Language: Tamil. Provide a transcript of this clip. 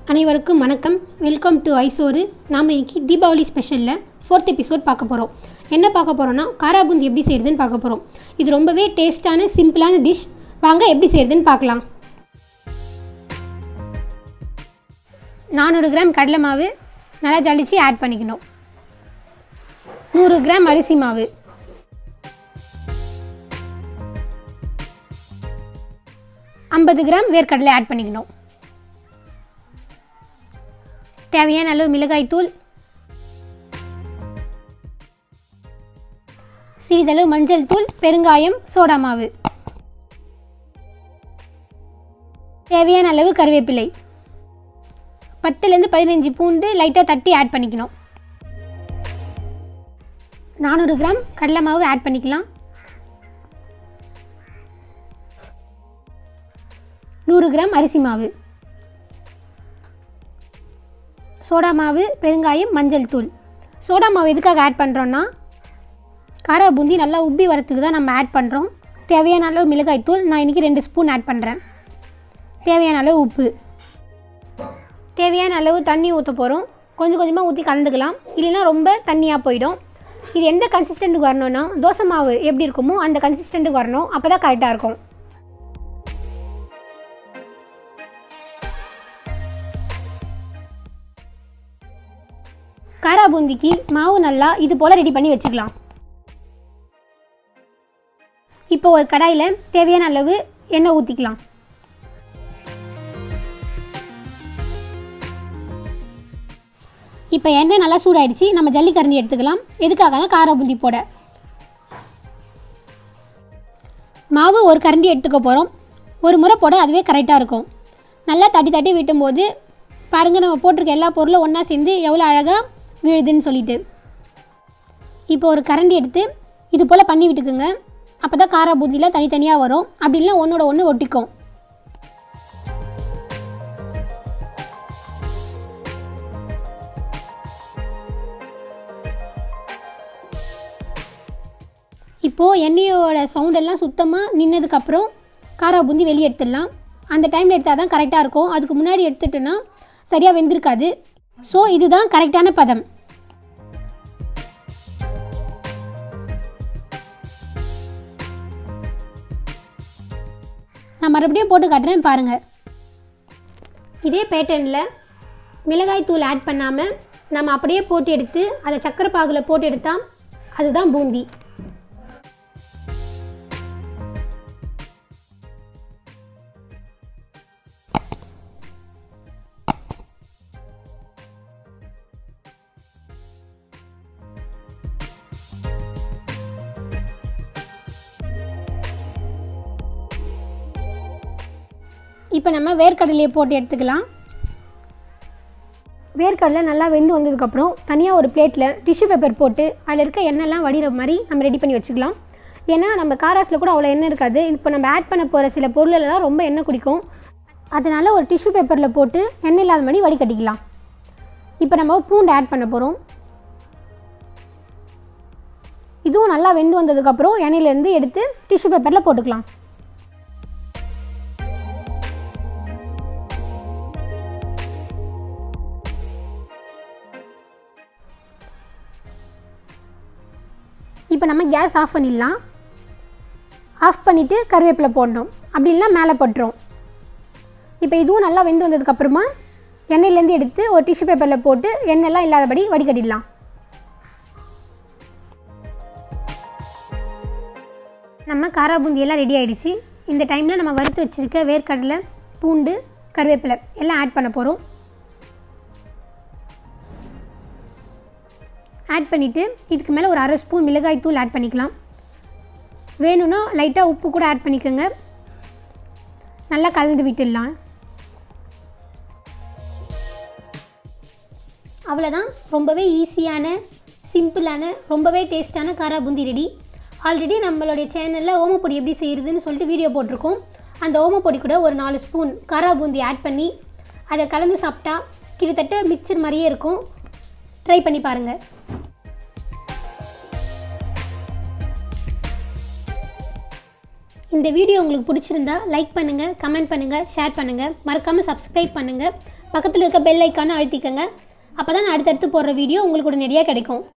அனைவருக்கும் வணக்கம் வெல்கம் டு ஐசோரு நாம் இன்னைக்கு தீபாவளி ஸ்பெஷலில் ஃபோர்த் எபிசோட் பார்க்க போகிறோம் என்ன பார்க்க போகிறோம்னா காராபூந்தி எப்படி செய்கிறதுன்னு பார்க்க போகிறோம் இது ரொம்பவே டேஸ்டான சிம்பிளான டிஷ் வாங்க எப்படி செய்கிறதுன்னு பார்க்கலாம் நானூறு கிராம் கடலை மாவு நல்லா ஜலிச்சு ஆட் பண்ணிக்கணும் நூறு கிராம் அரிசி மாவு ஐம்பது கிராம் வேர்க்கடலை ஆட் பண்ணிக்கணும் தேவையான அளவு மிளகாய் தூள் சிறிதளவு மஞ்சள் தூள் பெருங்காயம் சோடா மாவு தேவையான அளவு கருவேப்பிலை பத்துலேருந்து பதினஞ்சு பூண்டு லைட்டாக தட்டி ஆட் பண்ணிக்கணும் நானூறு கிராம் கடலை மாவு ஆட் பண்ணிக்கலாம் நூறு கிராம் அரிசி மாவு சோடா மாவு பெருங்காயம் மஞ்சள் தூள் சோடா மாவு எதுக்காக ஆட் பண்ணுறோன்னா காரா பூந்தி நல்லா உப்பி வரத்துக்கு தான் நம்ம ஆட் பண்ணுறோம் தேவையான அளவு மிளகாய் தூள் நான் இன்றைக்கி ரெண்டு ஸ்பூன் ஆட் பண்ணுறேன் தேவையான அளவு உப்பு தேவையான அளவு தண்ணி ஊற்ற போகிறோம் கொஞ்சம் கொஞ்சமாக ஊற்றி கலந்துக்கலாம் இல்லைன்னா ரொம்ப தண்ணியாக போயிடும் இது எந்த கன்சிஸ்டண்ட்டுக்கு வரணும்னா தோசை மாவு எப்படி இருக்குமோ அந்த கன்சிஸ்டண்ட்டுக்கு வரணும் அப்போ தான் கரெக்டாக இருக்கும் காரா பூந்திக்கு மாவு நல்லா இது போல் ரெடி பண்ணி வச்சுக்கலாம் இப்போ ஒரு கடாயில் தேவையான அளவு எண்ணெய் ஊற்றிக்கலாம் இப்போ எண்ணெய் நல்லா சூடாயிடுச்சு நம்ம ஜல்லிக்கரண்டி எடுத்துக்கலாம் எதுக்காகனா காரா பூந்தி போட மாவு ஒரு கரண்டி எடுத்துக்க போகிறோம் ஒரு முறை போட அதுவே கரெக்டாக இருக்கும் நல்லா தட்டி தட்டி விட்டும்போது பாருங்கள் நம்ம போட்டிருக்க எல்லா பொருளும் ஒன்றா சேர்ந்து எவ்வளோ அழகாக விழுதுன்னு சொல்லிட்டு இப்போ ஒரு கரண்டி எடுத்து இது போல் பண்ணி விட்டுக்குங்க அப்போ தான் காரா பூந்தியில் தனித்தனியாக வரும் அப்படி இல்லைனா ஒன்றோட ஒன்று ஒட்டிக்கும் இப்போது எண்ணெயோட சவுண்டெல்லாம் சுத்தமாக நின்னதுக்கப்புறம் காரா பூந்தி வெளியே எடுத்துடலாம் அந்த டைமில் எடுத்தால் தான் கரெக்டாக இருக்கும் அதுக்கு முன்னாடி எடுத்துட்டோன்னா சரியாக வெந்திருக்காது ஸோ இதுதான் கரெக்டான பதம் நான் மறுபடியும் போட்டு காட்டுறேன் பாருங்கள் இதே பேட்டர்னில் மிளகாய் தூள் ஆட் பண்ணாமல் நம்ம அப்படியே போட்டு எடுத்து அதை சக்கரை பாகில் போட்டு எடுத்தால் அதுதான் பூந்தி இப்போ நம்ம வேர்க்கடலையை போட்டு எடுத்துக்கலாம் வேர்க்கடலை நல்லா வெந்து வந்ததுக்கப்புறம் தனியாக ஒரு பிளேட்டில் டிஷ்யூ பேப்பர் போட்டு அதில் இருக்க எண்ணெய்லாம் வடிகிற மாதிரி நம்ம ரெடி பண்ணி வச்சுக்கலாம் ஏன்னா நம்ம காராஸில் கூட அவ்வளோ எண்ணெய் இருக்காது இப்போ நம்ம ஆட் பண்ண போகிற சில பொருளெல்லாம் ரொம்ப எண்ணெய் குடிக்கும் அதனால் ஒரு டிஷ்யூ பேப்பரில் போட்டு எண்ணெய் இல்லாத மாதிரி வடிகட்டிக்கலாம் இப்போ நம்ம பூண்டு ஆட் பண்ண போகிறோம் இதுவும் நல்லா வெந்து வந்ததுக்கப்புறம் எண்ணெயிலேருந்து எடுத்து டிஷ்யூ பேப்பரில் போட்டுக்கலாம் இப்போ நம்ம கேஸ் ஆஃப் பண்ணிடலாம் ஆஃப் பண்ணிவிட்டு கருவேப்பிலை போடணும் அப்படி இல்லைனா மேலே பட்டுரும் இப்போ இதுவும் நல்லா வெந்து வந்ததுக்கப்புறமா எண்ணெயிலேருந்து எடுத்து ஒரு டிஷ்யூ பேப்பரில் போட்டு எண்ணெய்லாம் இல்லாதபடி வடிகட்டிடலாம் நம்ம காரா பூந்தியெல்லாம் ரெடி ஆகிடுச்சு இந்த டைமில் நம்ம வறுத்து வச்சுருக்க வேர்க்கடலை பூண்டு கருவேப்பிலை எல்லாம் ஆட் பண்ண போகிறோம் ஆட் பண்ணிவிட்டு இதுக்கு மேலே ஒரு அரை ஸ்பூன் மிளகாய் தூள் ஆட் பண்ணிக்கலாம் வேணும்னா லைட்டாக உப்பு கூட ஆட் பண்ணிக்கோங்க நல்லா கலந்து விட்டுடலாம் அவ்வளோதான் ரொம்பவே ஈஸியான சிம்பிளான ரொம்பவே டேஸ்டான காரா பூந்தி ரெடி ஆல்ரெடி நம்மளுடைய சேனலில் ஓமப்பொடி எப்படி செய்கிறதுன்னு சொல்லிட்டு வீடியோ போட்டிருக்கோம் அந்த ஓமப்பொடி கூட ஒரு நாலு ஸ்பூன் காரா பூந்தி ஆட் பண்ணி அதை கலந்து சாப்பிட்டா கிட்டத்தட்ட மிக்சர் மாதிரியே இருக்கும் ட்ரை பண்ணி பாருங்கள் இந்த வீடியோ உங்களுக்கு பிடிச்சிருந்தா லைக் பண்ணுங்கள் கமெண்ட் பண்ணுங்கள் ஷேர் பண்ணுங்கள் மறக்காமல் சப்ஸ்கிரைப் பண்ணுங்கள் பக்கத்தில் இருக்க பெல் ஐக்கானை அழுத்திக்கங்க அப்போ தான் நான் அடுத்தடுத்து போடுற வீடியோ உங்களுக்கு உடனடியாக கிடைக்கும்